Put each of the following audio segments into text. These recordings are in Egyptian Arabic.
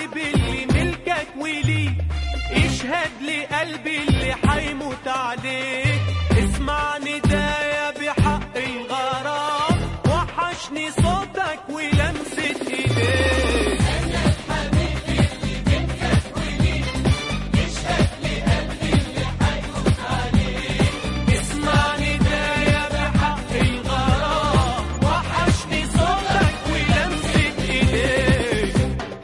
حبيبي اللي ملكك وليك اشهد لقلبي اللي حيموت عليك اسمع ندايا بحق الغرام وحشني صوتك ولمسة ايديك اسمع ندايا بحق الغرام وحشني صوتك ولمسة ايديك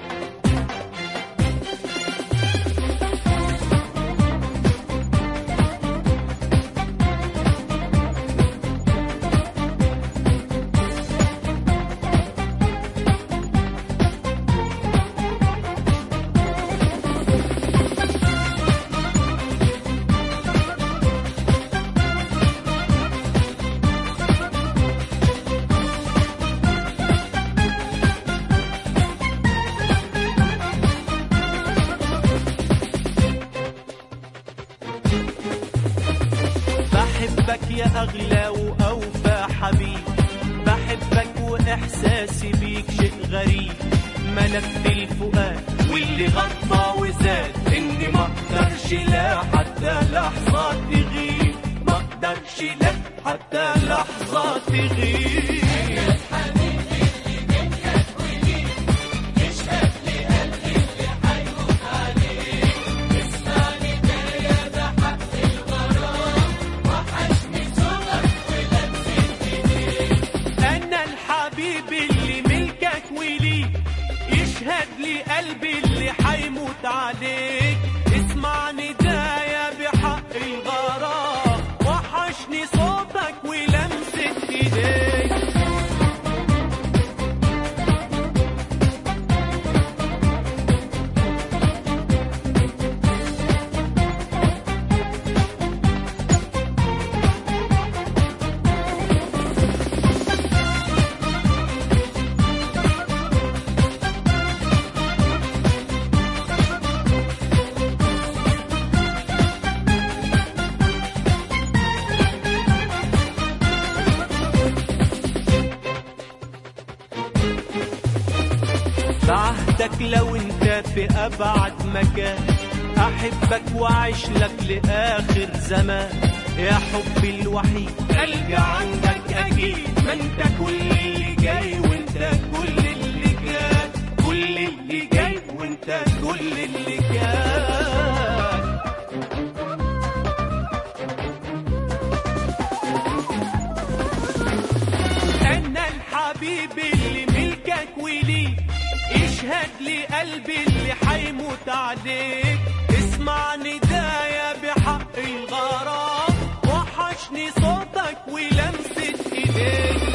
بحبك يا أغلى وأوفى حبيب بحبك وإحساسي بيك شيء غريب ملف الفؤاد واللي غطى وزاد إني ما أقدرش لا حتى لحظة تغيب ما أقدرش لا حتى لحظة تغيب أنا الحبيب اللي ملكك وليك يشهد لي قلبي اللي حيموت عليك اسمع ندايا بحق الغرام وحشني صوتك ولمسة ايديك بعهدك لو انت في ابعد مكان احبك واعيش لك لاخر زمان يا حبي الوحيد قلبي عندك اكيد ما انت كل اللي جاي وانت كل اللي كان كل اللي جاي وانت كل اللي كان انا الحبيب اللي ملكك وليك اشهد لي قلبي اللي حيموت عليك اسمع ندايا بحق الغرام وحشني صوتك ولمسة ايديك